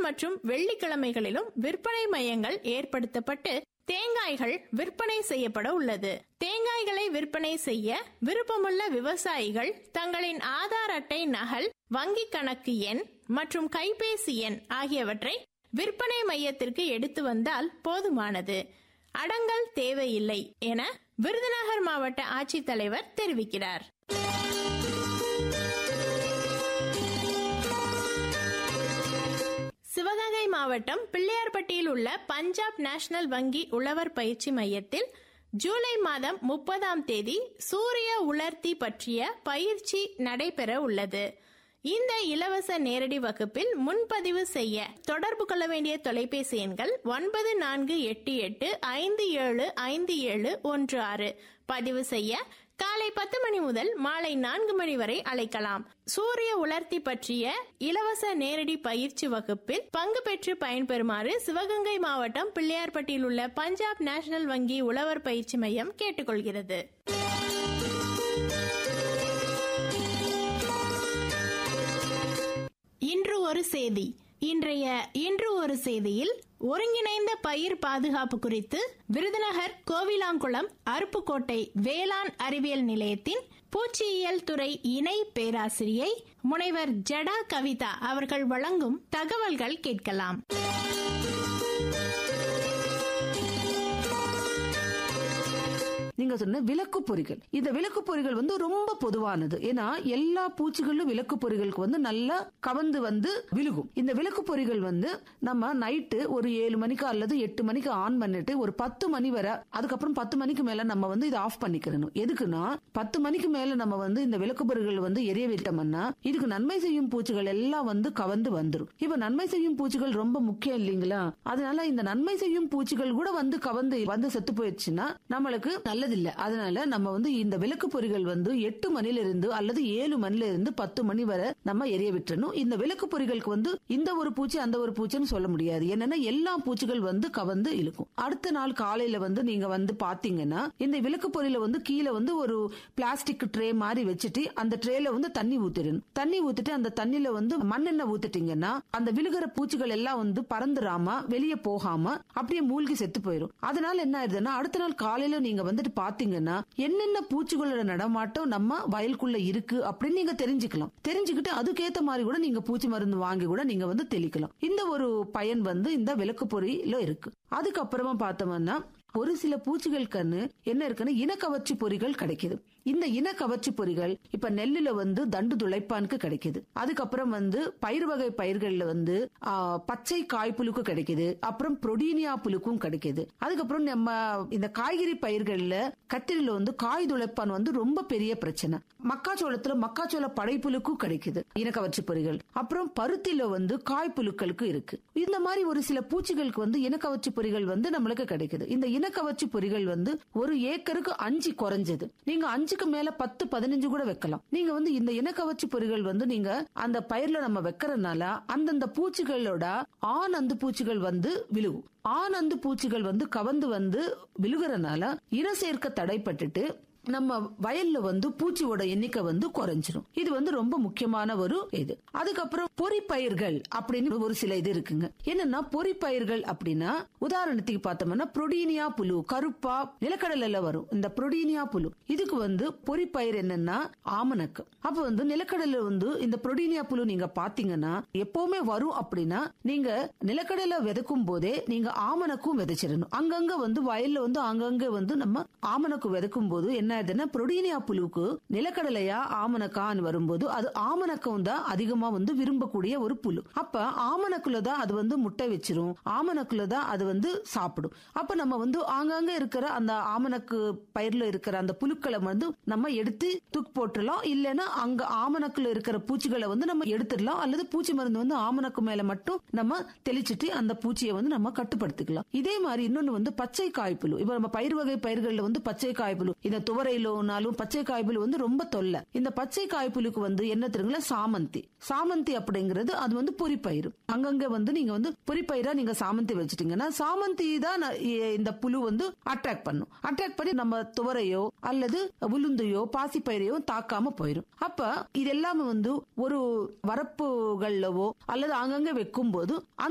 மற்றும் வெள்ளிக்கிழமைகளிலும் விற்பனை மையங்கள் ஏற்படுத்தப்பட்டு தேங்காய்கள் விற்பனை செய்யப்பட உள்ளது தேங்காய்களை விற்பனை செய்ய விருப்பமுள்ள விவசாயிகள் தங்களின் ஆதார் அட்டை நகல் வங்கி கணக்கு எண் மற்றும் கைபேசி எண் ஆகியவற்றை விற்பனை மையத்திற்கு எடுத்து வந்தால் போதுமானது அடங்கல் தேவையில்லை என விருதுநகர் மாவட்ட ஆட்சித்தலைவர் தெரிவிக்கிறார் சிவகங்கை மாவட்டம் பிள்ளையார்பட்டியில் உள்ள பஞ்சாப் நேஷனல் வங்கி உழவர் பயிற்சி மையத்தில் ஜூலை மாதம் முப்பதாம் தேதி சூரிய உலர்த்தி பற்றிய பயிற்சி நடைபெற உள்ளது இந்த இலவச நேரடி வகுப்பில் முன்பதிவு செய்ய தொடர்பு கொள்ள வேண்டிய தொலைபேசி எண்கள் ஒன்பது நான்கு எட்டு எட்டு ஐந்து ஏழு ஐந்து ஏழு ஒன்று ஆறு பதிவு செய்ய காலை பத்து மணி முதல் மாலை நான்கு மணி வரை அழைக்கலாம் சூரிய உலர்த்தி பற்றிய இலவச நேரடி பயிற்சி வகுப்பில் பங்கு பெற்று பயன்பெறுமாறு சிவகங்கை மாவட்டம் பிள்ளையார்பட்டியில் உள்ள பஞ்சாப் நேஷனல் வங்கி உழவர் பயிற்சி மையம் கேட்டுக்கொள்கிறது இன்று ஒரு செய்தி இன்றைய இன்று ஒரு செய்தியில் ஒருங்கிணைந்த பயிர் பாதுகாப்பு குறித்து விருதுநகர் கோவிலாங்குளம் அருப்புக்கோட்டை வேளாண் அறிவியல் நிலையத்தின் பூச்சியியல் துறை இணை பேராசிரியை முனைவர் ஜடா கவிதா அவர்கள் வழங்கும் தகவல்கள் கேட்கலாம் நீங்க சொன்ன விளக்கு பொறிகள் இந்த விளக்கு பொறிகள் வந்து ரொம்ப பொதுவானது ஏன்னா எல்லா பூச்சிகளும் விளக்கு பொறிகளுக்கு வந்து நல்லா கவர்ந்து வந்து விழுகும் இந்த விளக்கு பொறிகள் வந்து நம்ம நைட்டு ஒரு ஏழு மணிக்கு அல்லது எட்டு மணிக்கு ஆன் பண்ணிட்டு ஒரு பத்து மணி வரை அதுக்கப்புறம் பத்து மணிக்கு மேல நம்ம வந்து இதை ஆஃப் பண்ணிக்கிறணும் எதுக்குன்னா பத்து மணிக்கு மேல நம்ம வந்து இந்த விளக்கு பொறிகள் வந்து எரிய விட்டோம்னா இதுக்கு நன்மை செய்யும் பூச்சிகள் எல்லாம் வந்து கவர்ந்து வந்துரும் இப்ப நன்மை செய்யும் பூச்சிகள் ரொம்ப முக்கியம் இல்லைங்களா அதனால இந்த நன்மை செய்யும் பூச்சிகள் கூட வந்து கவர்ந்து வந்து செத்து போயிடுச்சுன்னா நம்மளுக்கு நல்லதில்ல அதனால நம்ம வந்து இந்த விளக்கு பொறிகள் வந்து எட்டு மணில இருந்து அல்லது ஏழு மணில இருந்து பத்து மணி வரை நம்ம எரிய விட்டுறணும் இந்த விளக்கு பொறிகளுக்கு வந்து இந்த ஒரு பூச்சி அந்த ஒரு பூச்சின்னு சொல்ல முடியாது என்னன்னா எல்லா பூச்சிகள் வந்து கவர்ந்து இழுக்கும் அடுத்த நாள் காலையில வந்து நீங்க வந்து பாத்தீங்கன்னா இந்த விளக்கு பொறியில வந்து கீழே வந்து ஒரு பிளாஸ்டிக் ட்ரே மாதிரி வச்சுட்டு அந்த ட்ரேல வந்து தண்ணி ஊத்திடணும் தண்ணி ஊத்திட்டு அந்த தண்ணியில வந்து மண்ணெண்ணெய் ஊத்திட்டீங்கன்னா அந்த விழுகிற பூச்சிகள் எல்லாம் வந்து பறந்துடாம வெளியே போகாம அப்படியே மூழ்கி செத்து போயிடும் அதனால என்ன ஆயிருதுன்னா அடுத்த நாள் காலையில நீங்க வந்துட்டு பாத்தீங்கன்னா என்னென்ன பூச்சிகளோட நடமாட்டம் நம்ம வயலுக்குள்ள இருக்கு அப்படின்னு நீங்க தெரிஞ்சுக்கலாம் தெரிஞ்சுக்கிட்டு அதுக்கேத்த மாதிரி கூட நீங்க பூச்சி மருந்து வாங்கி கூட நீங்க வந்து தெளிக்கலாம் இந்த ஒரு பயன் வந்து இந்த விளக்கு பொறியில இருக்கு அதுக்கப்புறமா பார்த்தோம்னா ஒரு சில பூச்சிகள் கண்ணு என்ன இருக்குன்னா இனக்கவர்ச்சி பொறிகள் கிடைக்குது இந்த இனக்கவர்ச்சி பொறிகள் இப்ப நெல்லுல வந்து தண்டு துளைப்பானுக்கு கிடைக்குது அதுக்கப்புறம் வந்து பயிர் வகை பயிர்கள்ல வந்து ஆ, பச்சை காய்ப்புழுக்கு கிடைக்குது அப்புறம் புரோடீனியா புழுக்கும் கிடைக்குது அதுக்கப்புறம் நம்ம இந்த காய்கறி பயிர்கள்ல கத்திரில வந்து காய் துளைப்பான் வந்து ரொம்ப பெரிய பிரச்சனை மக்காச்சோளத்துல மக்காச்சோள படைப்புழுக்கும் கிடைக்குது இனக்கவர்ச்சி பொறிகள் அப்புறம் பருத்தில வந்து காய்ப்புழுக்களுக்கு இருக்கு இந்த மாதிரி ஒரு சில பூச்சிகளுக்கு வந்து இனக்கவர்ச்சி பொறிகள் வந்து நம்மளுக்கு கிடைக்குது இந்த இனக்கவர்ச்சி பொறிகள் வந்து ஒரு ஏக்கருக்கு அஞ்சு குறைஞ்சது நீங்க அஞ்சுக்கு மேல பத்து பதினஞ்சு கூட வைக்கலாம் நீங்க வந்து இந்த இனக்கவர்ச்சி பொறிகள் வந்து நீங்க அந்த பயிர்ல நம்ம வைக்கிறதுனால அந்தந்த பூச்சிகளோட ஆண் அந்து பூச்சிகள் வந்து விழுகும் ஆண் அந்து பூச்சிகள் வந்து கவர்ந்து வந்து விழுகிறனால இன சேர்க்க தடைப்பட்டுட்டு நம்ம வயல்ல வந்து பூச்சியோட எண்ணிக்கை வந்து குறைஞ்சிரும் இது வந்து ரொம்ப முக்கியமான ஒரு இது அதுக்கப்புறம் பொறிப்பயிர்கள் அப்படின்னு ஒரு சில இது இருக்குங்க என்னன்னா பொறிப்பயிர்கள் அப்படின்னா உதாரணத்துக்கு பார்த்தோம்னா புரோடீனியா புழு கருப்பா நிலக்கடலைல வரும் இந்த புரோடீனியா புழு இதுக்கு வந்து பொறிப்பயிர் என்னன்னா ஆமணக்கு அப்ப வந்து நிலக்கடலை வந்து இந்த புரோடீனியா புழு நீங்க பாத்தீங்கன்னா எப்பவுமே வரும் அப்படின்னா நீங்க நிலக்கடலை விதைக்கும் போதே நீங்க ஆமணக்கும் விதைச்சிடணும் அங்கங்க வந்து வயல்ல வந்து அங்கங்க வந்து நம்ம ஆமணக்கு விதைக்கும் போது என்ன ஆகுதுன்னா புரோடீனியா புழுவுக்கு நிலக்கடலையா ஆமணக்கான்னு வரும்போது அது ஆமணக்கம் தான் அதிகமா வந்து விரும்பக்கூடிய ஒரு புழு அப்ப ஆமணக்குல தான் அது வந்து முட்டை வச்சிரும் ஆமணக்குல தான் அது வந்து சாப்பிடும் அப்ப நம்ம வந்து ஆங்காங்க இருக்கிற அந்த ஆமணக்கு பயிர்ல இருக்கிற அந்த புழுக்களை வந்து நம்ம எடுத்து தூக்கி போட்டுடலாம் இல்லைன்னா அங்க ஆமணக்குல இருக்கிற பூச்சிகளை வந்து நம்ம எடுத்துடலாம் அல்லது பூச்சி மருந்து வந்து ஆமணக்கு மேல மட்டும் நம்ம தெளிச்சிட்டு அந்த பூச்சியை வந்து நம்ம கட்டுப்படுத்திக்கலாம் இதே மாதிரி இன்னொன்னு வந்து பச்சை காய்ப்புழு இப்ப நம்ம பயிர் வகை பயிர்கள்ல வந்து பச்சை காய்ப்புழு இந்த துவரையிலோனாலும் பச்சை காய்ப்புழு வந்து ரொம்ப தொல்லை இந்த பச்சை காய்ப்புழுக்கு வந்து என்ன தெரியுங்களா சாமந்தி சாமந்தி அப்படிங்கிறது அது வந்து பொறிப்பயிர் அங்கங்க வந்து நீங்க வந்து பொறிப்பயிரா நீங்க சாமந்தி வச்சுட்டீங்கன்னா சாமந்தி தான் ந- இ- இந்த புழு வந்து அட்ராக்ட் பண்ணும் அட்ராக்ட் பண்ணி நம்ம துவரையோ அல்லது உளுந்தையோ பாசிப்பயிரையோ தாக்காம போயிடும் அப்ப இது எல்லாமே வந்து ஒரு வரப்புகள்லவோ அல்லது அங்கங்க வைக்கும் போது